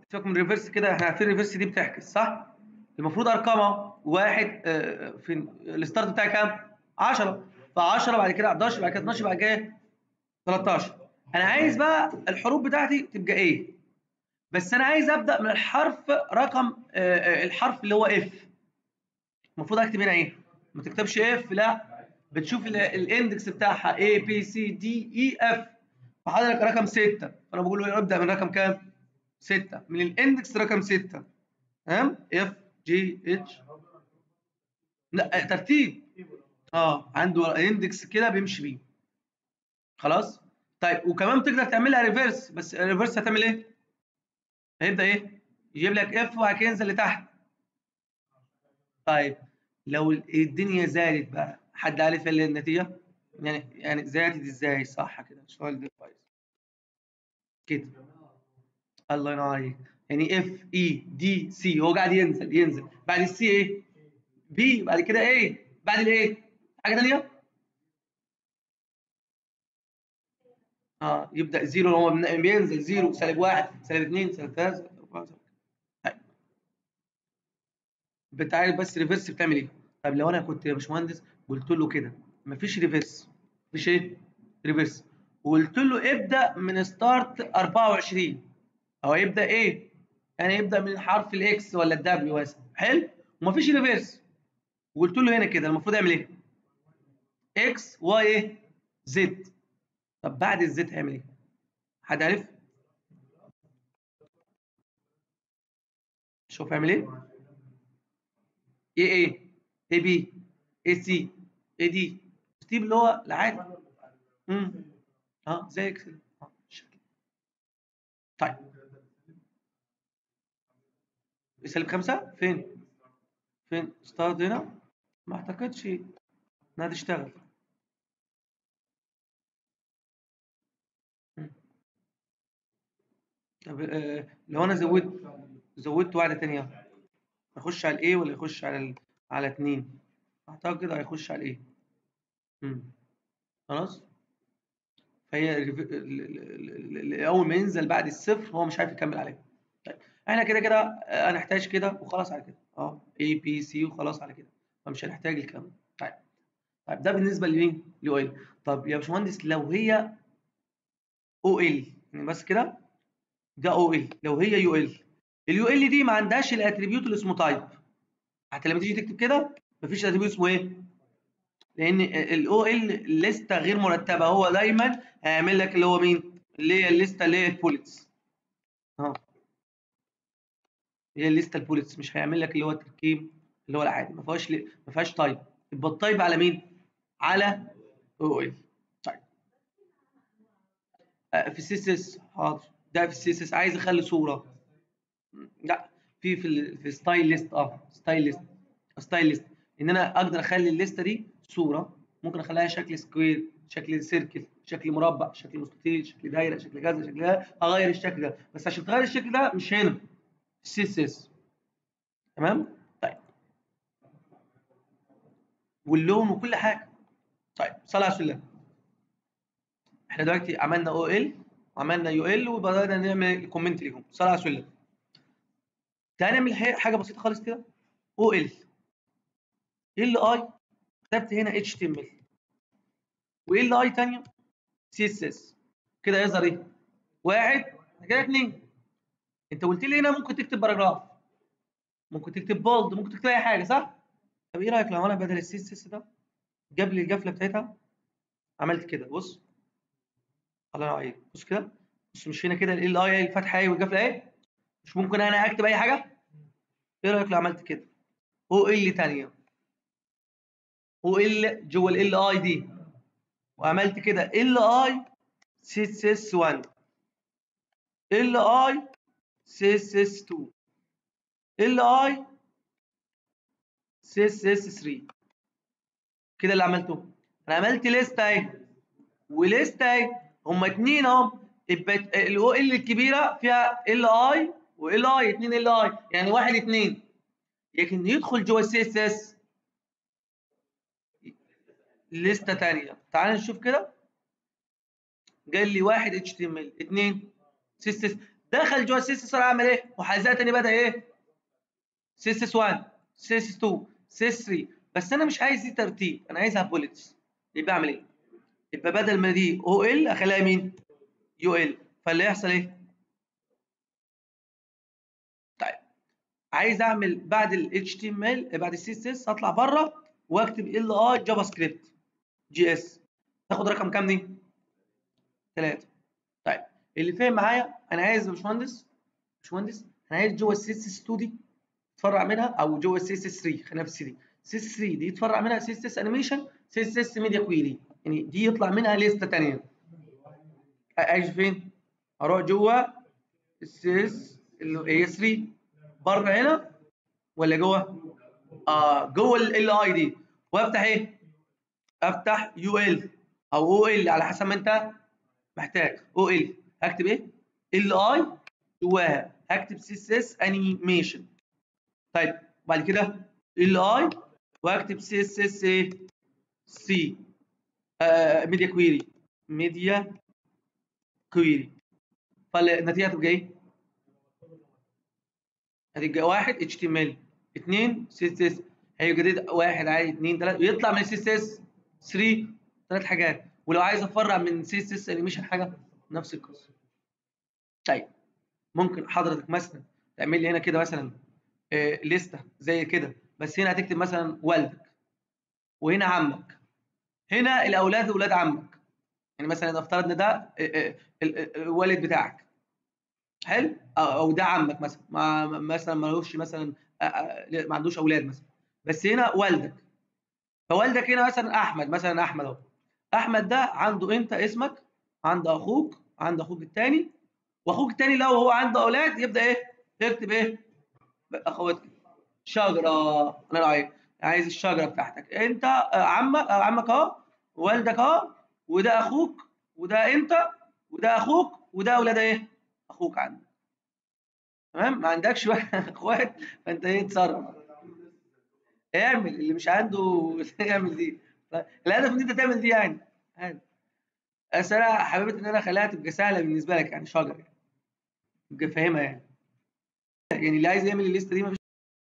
سيبك من الريفرس كده احنا عارفين الريفرس دي بتعكس صح؟ المفروض ارقامها واحد آه، في الستارت بتاعي كام؟ 10 ف10 بعد كده 11 بعد كده 12 بعد كده 13 انا عايز بقى الحروف بتاعتي تبقى ايه؟ بس انا عايز ابدا من الحرف رقم آه، آه، الحرف اللي هو اف المفروض اكتب هنا ايه؟ ما تكتبش اف لا بتشوف ال- الاندكس بتاعها A B C D E F فحضرتك رقم 6 فانا بقول له ابدا من رقم كام؟ 6 من الاندكس رقم 6 تمام؟ F G H لا ترتيب اه عنده اندكس كده بيمشي بيه خلاص؟ طيب وكمان تقدر تعملها ريفرس بس الريفرس هتعمل ايه؟ هيبدا ايه؟ يجيب لك اف وبعد كده ينزل لتحت طيب لو الدنيا زادت بقى حد عارف ايه النتيجه؟ يعني يعني زادت ازاي صح كده السؤال ده كويس كده الله ينور عليك يعني اف اي دي سي هو قاعد ينزل ينزل بعد السي ايه؟ بي بعد كده ايه؟ بعد الايه؟ حاجه ثانيه؟ اه يبدا زيرو هو من- بينزل زيرو سالب واحد سالب اثنين سالب ثلاثه سالب اربعه سالب طيب بتعرف بس ريفرس بتعمل ايه؟ طب لو انا كنت يا باشمهندس قلت له كده مفيش ريفرس مفيش ايه؟ ريفرس وقلت له ابدا من ستارت 24 او يبدا ايه؟ يعني يبدا من حرف الاكس ولا الدبليو مثلا حلو؟ ومفيش ريفرس وقلت له هنا كده المفروض يعمل ايه؟ اكس واي ايه؟ زد طب بعد الزد هيعمل ايه؟ حد عارف؟ شوف هيعمل ايه؟ ايه ايه؟ ايه بي؟ ايه سي؟ ايه دي؟ ستيب اللي هو العادي امم اه زي اكسل اه بالشكل. طيب سالب خمسة فين؟ فين؟ ستارت هنا؟ ما اعتقدش انها تشتغل مم. طب آه لو انا زودت زودت واحدة تانية اخش على الايه ولا يخش على ال... على اتنين؟ اعتقد كده هيخش على الايه امم خلاص؟ فهي الريف- ال- ال- ال- ال- اول ما ينزل بعد الصفر هو مش عارف يكمل عليه طيب احنا كده كده آه، هنحتاج كده وخلاص على كده اه اي بي سي وخلاص على كده فمش هنحتاج الكلام ده. طيب طيب ده بالنسبه لمين؟ لاو ال طب يا باشمهندس لو هي او ال يعني بس كده ده او ال لو هي يو ال اليو ال دي ما عندهاش الاتريبيوت اللي اسمه تايب حتى لما تيجي تكتب كده مفيش اتريبيوت اسمه ايه؟ لان الاو ال لسته غير مرتبه هو دايما هيعمل لك اللي هو مين؟ اللي هي الليسته اللي هي البوليتس اه هي الليسته البوليتس مش هيعمل لك اللي هو التركيب اللي هو العادي ما فيهاش ما فيهاش تايب يبقى التايب على مين؟ على او ال طيب آه، في السي اس اس حاضر ده في السي اس اس عايز اخلي صوره لا في في ال- في ستايل ليست اه ستايل ليست ستايل ليست ان انا اقدر اخلي الليسته دي صوره ممكن اخليها شكل سكوير شكل سيركل شكل مربع شكل مستطيل شكل دايره شكل كذا شكل كذا اغير الشكل ده بس عشان تغير الشكل ده مش هنا السي اس اس تمام طيب واللون وكل حاجه طيب صلى على رسول الله احنا دلوقتي عملنا او ال وعملنا يو ال وبدانا نعمل كومنت ليهم صلى على رسول الله تعالى نعمل ح- حاجه بسيطه خالص كده او ال ال اي كتبت هنا اتش تي ام ال وال اي ثانيه سي اس اس كده يظهر ايه؟ واحد كده اثنين انت قلت لي هنا ممكن تكتب باراجراف ممكن تكتب بولد ممكن تكتب اي حاجه صح؟ طب ايه رايك لو انا بدل السي اس اس ده جاب لي القفله بتاعتها عملت كده بص الله ينور عليك بص كده بص مش هنا كده ال اي الفتحه ايه والقفله ايه مش ممكن انا اكتب اي حاجه ايه رايك لو عملت كده او ال ثانيه او ال جوه ال اي دي وعملت كده ال اي سي اس اس 1 ال اي سي اس اس 2 ال اي سي اس اس 3 كده اللي عملته انا عملت ليست اهي وليست اهي هما اتنين اهم الاو ال الكبيره فيها ال اي وال اي اتنين ال اي يعني واحد اتنين لكن يدخل جوه السي اس اس لسته تانية تعال نشوف كده قال لي واحد اتش تي ام ال اثنين سي اس اس دخل جوه السي اس اس عمل ايه وحذاء تاني بدا ايه سي اس اس 1 سي اس 2 سي اس 3 بس انا مش عايز دي ترتيب انا عايزها بوليتس يبقى اعمل ايه يبقى بدل ما دي او ال اخليها مين يو ال فاللي يحصل ايه طيب عايز اعمل بعد ال HTML بعد السي اس اس اطلع بره واكتب ال اي جافا سكريبت جي اس تاخد رقم كام دي 3 طيب اللي فاهم معايا انا عايز يا باشمهندس باشمهندس انا عايز جوه السي اس اس 2 دي تفرع منها او جوه السي اس اس 3 خلينا في السي دي سي اس 3 دي يتفرع منها سي اس اس انيميشن سي اس اس ميديا كويري يعني دي يطلع منها لسته ثانيه عايش فين؟ اروح جوه السي اس اللي هي 3 بره هنا ولا جوه؟ اه جوه ال اي دي وافتح ايه؟ افتح يو ال او او ال على حسب ما انت محتاج او ال هكتب ايه؟ ال اي جواها هكتب سي اس اس انيميشن طيب بعد كده ال اي واكتب سي اس اس ايه؟ سي آه ميديا كويري ميديا كويري فالنتيجه هتبقى ايه؟ هتبقى واحد اتش تي ام ال اثنين سي اس اس هيبقى جديد واحد عادي اثنين ثلاثه ويطلع من سي اس اس 3 ثلاث حاجات ولو عايز افرع من سي اس اس انيميشن حاجه نفس القصه طيب ممكن حضرتك مثلا تعمل لي هنا كده مثلا آه لسته زي كده بس هنا هتكتب مثلا والدك وهنا عمك هنا الاولاد اولاد عمك يعني مثلا نفترض ان ده الوالد بتاعك حلو او ده عمك مثلا ما مثلا ملوش مثلا ما عندوش اولاد مثلا بس هنا والدك فوالدك هنا مثلا احمد مثلا احمد اهو احمد ده عنده انت اسمك عنده اخوك عنده اخوك الثاني واخوك الثاني لو هو عنده اولاد يبدا ايه يكتب ايه اخواتك شجره انا رايك عايز الشجره بتاعتك انت عمك عمك اهو والدك اهو وده اخوك وده انت وده اخوك وده اولاد ايه اخوك عندك تمام ما عندكش اخوات فانت ايه تصرف اعمل اللي مش عنده يعمل دي الهدف ان انت تعمل دي يعني عادي بس انا حبيت ان انا اخليها تبقى سهله بالنسبه لك يعني شجره يعني تبقى فاهمها يعني يعني اللي عايز يعمل الليسته دي مفيش